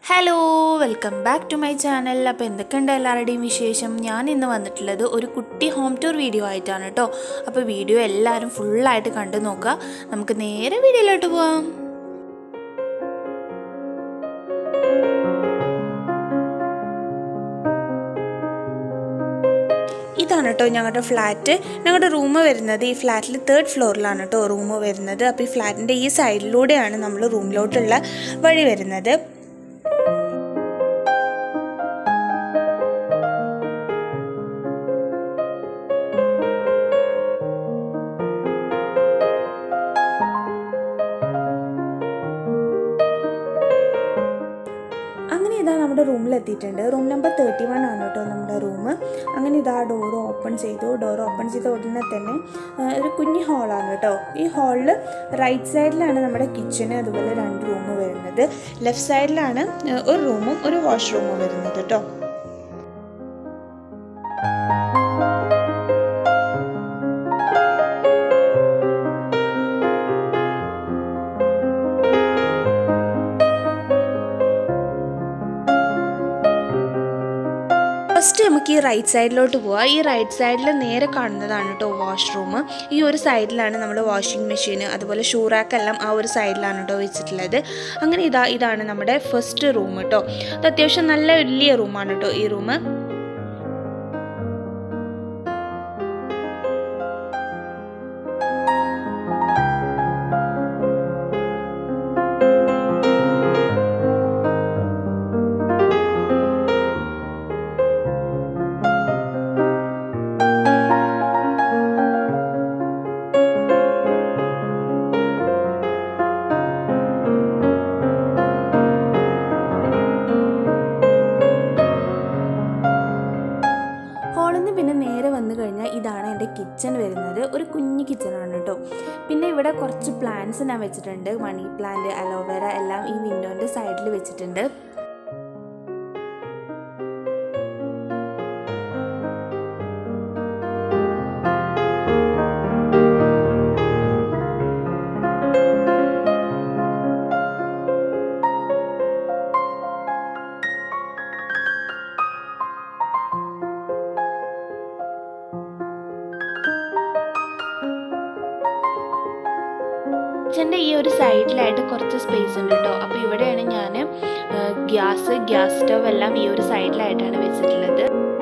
hello welcome back to my channel അപ്പോൾ എന്തൊക്കെയുണ്ട് എല്ലാവരുടെയും വിശേഷം ഞാൻ ഇന്ന് വന്നിട്ടുള്ളത് ഒരു കുട്ടി ഹോം ടൂർ വീഡിയോ ആയിട്ടാണ് കേട്ടോ അപ്പോൾ വീഡിയോ എല്ലാവരും ഫുള്ളായിട്ട് കണ്ടു നോക്കുക നമുക്ക് നേരെ വീഡിയോയിലോട്ട് പോവാം ഇതാണ് കേട്ടോ ഞങ്ങളുടെ ഫ്ലാറ്റ് ഞങ്ങളുടെ റൂം വരുന്നത് ഈ ഫ്ലാറ്റിൽ തേർഡ് ഫ്ലോറിലാണ് കേട്ടോ റൂം വരുന്നത് അപ്പോൾ ഈ ഫ്ലാറ്റിൻ്റെ ഈ സൈഡിലൂടെയാണ് നമ്മൾ റൂമിലോട്ടുള്ള വഴി വരുന്നത് അങ്ങനെ ഇതാ നമ്മുടെ റൂമിൽ എത്തിയിട്ടുണ്ട് റൂം നമ്പർ തേർട്ടി വൺ ആണ് കേട്ടോ നമ്മുടെ റൂം അങ്ങനെ ഇതാ ഡോർ ഓപ്പൺ ചെയ്തു ഡോർ ഓപ്പൺ ചെയ്ത ഉടനെ തന്നെ ആ, ഒരു കുഞ്ഞു ഹാളാണ് കേട്ടോ ഈ ഹാളിൽ റൈറ്റ് സൈഡിലാണ് നമ്മുടെ കിച്ചണ് അതുപോലെ രണ്ട് റൂം വരുന്നത് ലെഫ്റ്റ് സൈഡിലാണ് ആ, ഒരു റൂമും ഒരു വാഷ്റൂമും വരുന്നത് കേട്ടോ ഫസ്റ്റ് നമുക്ക് ഈ റൈറ്റ് സൈഡിലോട്ട് പോവാം ഈ റൈറ്റ് സൈഡിൽ നേരെ കാണുന്നതാണ് കേട്ടോ വാഷ്റൂം ഈ ഒരു സൈഡിലാണ് നമ്മൾ വാഷിംഗ് മെഷീൻ അതുപോലെ ഷൂറാക്കെല്ലാം ആ ഒരു സൈഡിലാണ് കേട്ടോ വെച്ചിട്ടുള്ളത് അങ്ങനെ ഇതാ ഇതാണ് നമ്മുടെ ഫസ്റ്റ് റൂം കേട്ടോ ഇത് അത്യാവശ്യം നല്ല വലിയ റൂമാണ് കേട്ടോ ഈ റൂം ഹാളിൽ നിന്ന് പിന്നെ നേരെ വന്നു കഴിഞ്ഞാൽ ഇതാണ് എൻ്റെ കിച്ചൺ വരുന്നത് ഒരു കുഞ്ഞു കിച്ചണാണ് കേട്ടോ പിന്നെ ഇവിടെ കുറച്ച് പ്ലാന്റ്സ് ഞാൻ വെച്ചിട്ടുണ്ട് മണി പ്ലാന്റ് അലോവേര എല്ലാം ഈ വിൻഡോൻ്റെ സൈഡിൽ വെച്ചിട്ടുണ്ട് കിച്ചൻ്റെ ഈ ഒരു സൈഡിലായിട്ട് കുറച്ച് സ്പേസ് ഉണ്ട് കേട്ടോ അപ്പോൾ ഇവിടെയാണ് ഞാൻ ഗ്യാസ് ഗ്യാസ് സ്റ്റവ് എല്ലാം ഈ ഒരു സൈഡിലായിട്ടാണ് വെച്ചിട്ടുള്ളത്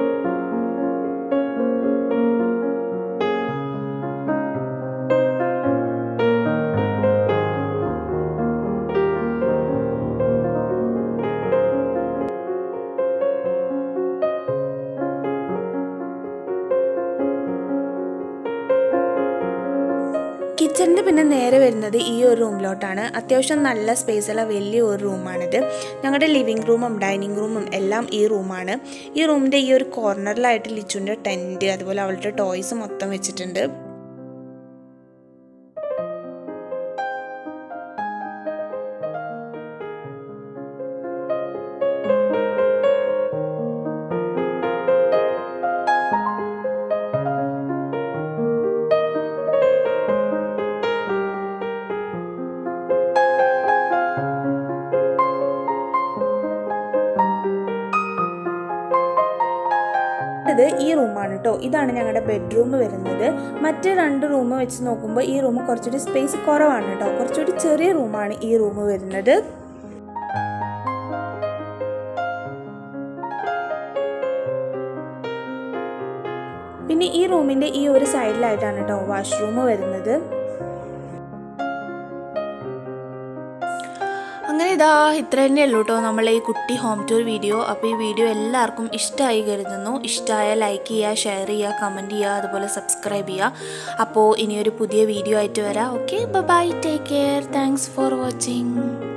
കിച്ചണിൻ്റെ പിന്നെ നേരെ വരുന്നത് ഈ ഒരു റൂമിലോട്ടാണ് അത്യാവശ്യം നല്ല സ്പേസുള്ള വലിയ ഒരു റൂമാണിത് ഞങ്ങളുടെ ലിവിങ് റൂമും ഡൈനിങ് റൂമും എല്ലാം ഈ റൂമാണ് ഈ റൂമിൻ്റെ ഈ ഒരു കോർണറിലായിട്ട് ലിച്ചുൻ്റെ ടെൻറ്റ് അതുപോലെ അവളുടെ ടോയ്സ് മൊത്തം വെച്ചിട്ടുണ്ട് ഇത് ഈ റൂമാണ് കേട്ടോ ഇതാണ് ഞങ്ങളുടെ ബെഡ്റൂം വരുന്നത് മറ്റ് രണ്ട് റൂം വെച്ച് നോക്കുമ്പോൾ ഈ റൂം കുറച്ചുകൂടി സ്പേസ് കുറവാണ് കേട്ടോ കുറച്ചുകൂടി ചെറിയ റൂമാണ് ഈ റൂം വരുന്നത് പിന്നെ ഈ റൂമിൻ്റെ ഈ ഒരു സൈഡിലായിട്ടാണ് കേട്ടോ വാഷ്റൂം വരുന്നത് അങ്ങനെ ഇതാ ഇത്ര തന്നെയല്ലോ കേട്ടോ നമ്മളെ ഈ കുട്ടി ഹോം ടൂർ വീഡിയോ അപ്പോൾ ഈ വീഡിയോ എല്ലാവർക്കും ഇഷ്ടമായി കരുതുന്നു ഇഷ്ടമായ ലൈക്ക് ചെയ്യുക ഷെയർ ചെയ്യുക കമൻറ്റ് ചെയ്യുക അതുപോലെ സബ്സ്ക്രൈബ് ചെയ്യുക അപ്പോൾ ഇനിയൊരു പുതിയ വീഡിയോ ആയിട്ട് വരാം okay bye take care thanks for watching